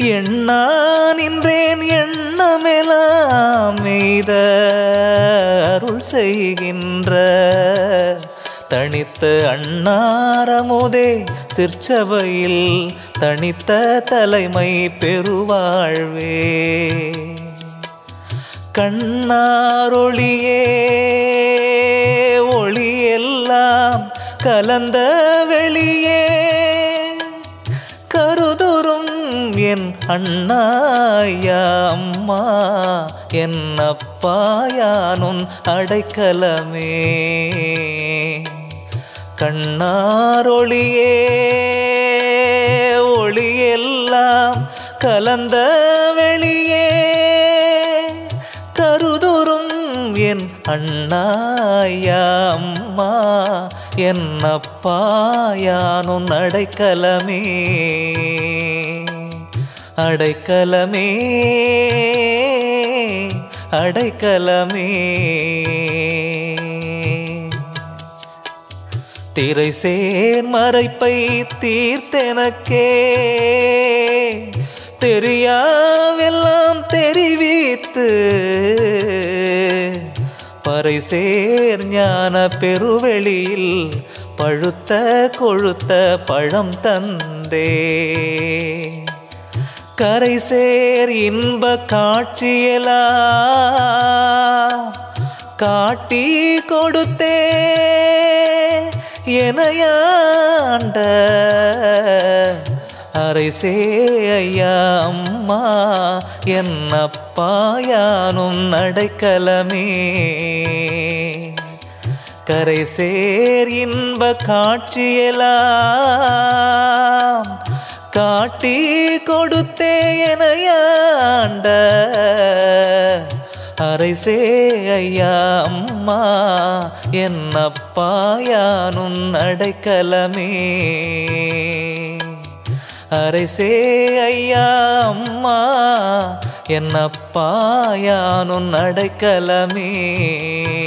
எண்ணா நின்றேன் எண்ணமெலாம் மெய்த அருள் செய்கின்ற தனித்த அண்ணாரமுதே சிற்சபையில் தனித்த தலைமை பெருவாழ்வே கண்ணாரொளியே ஒளியெல்லாம் கலந்த வெளியே கருதுரும் என் அண்ணாயா அம்மா என் அப்பாயானுன் அடைக்கலமே கண்ணாரொளியே ஒளியெல்லாம் கலந்த வெளியே கருதுரும் என் அண்ணாயா அம்மா என் அப்பாயானுன் அடைக்கலமே அடைக்கலமே அடைக்கலமே திரை சேர் மறைப்பை தீர்த்தெனக்கே தெரியாவெல்லாம் தெரிவித்து பறை சேர் ஞான பெருவெளியில் பழுத்த கொழுத்த பழம் தந்தே கரை சேர் இன்ப காட்சியலா காட்டி கொடுத்தே எனையாண்ட அரைசே ஐயா அம்மா என் அப்பாயானும் அடைக்கலமே கரை சேர் இன்ப காட்சியெல்லாம் காட்டி கொடுத்தே எனையாண்ட அரைசே ஐயா அம்மா என் அப்பாயானும் அடைக்கலமே அரசே ஐயா அம்மா என் அப்பாயானுன் அடைக்கலமே